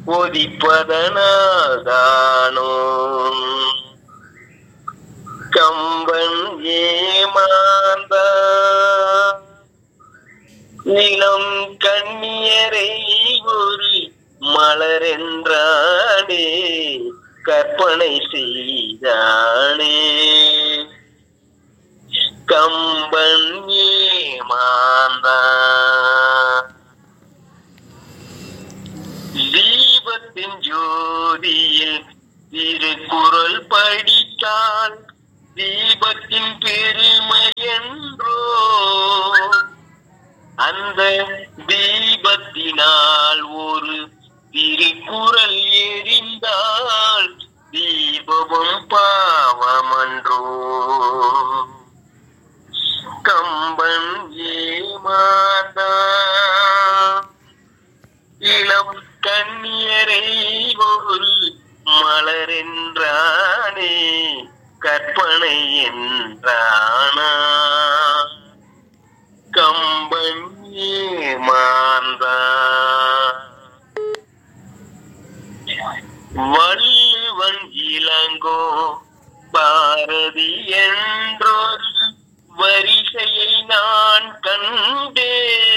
கொதிப்பதனாதானோ கம்பன் ஏமாந்தா நிலம் கண்ணியரை ஒரு மலரென்றானே கற்பனை செய்தானே கம்பன் ஏமாந்தா தீபத்தின் ஜோதியில் திருக்குறள் படித்தால் தீபத்தின் பெருமை என்றோ அந்த தீபத்தினால் ஒரு திருக்குறள் எரிந்தால் தீபமும் பாவமன்றோ கம்பன் ஏமாந்தா இளம் கண்ணியரை ஒரு மலரென்றானே கற்பனை என்றானா கம்பன் ஏமாந்தா வள்ளுவன் இளங்கோ பாரதி என்றொரு வரிசையை நான் கண்டேன்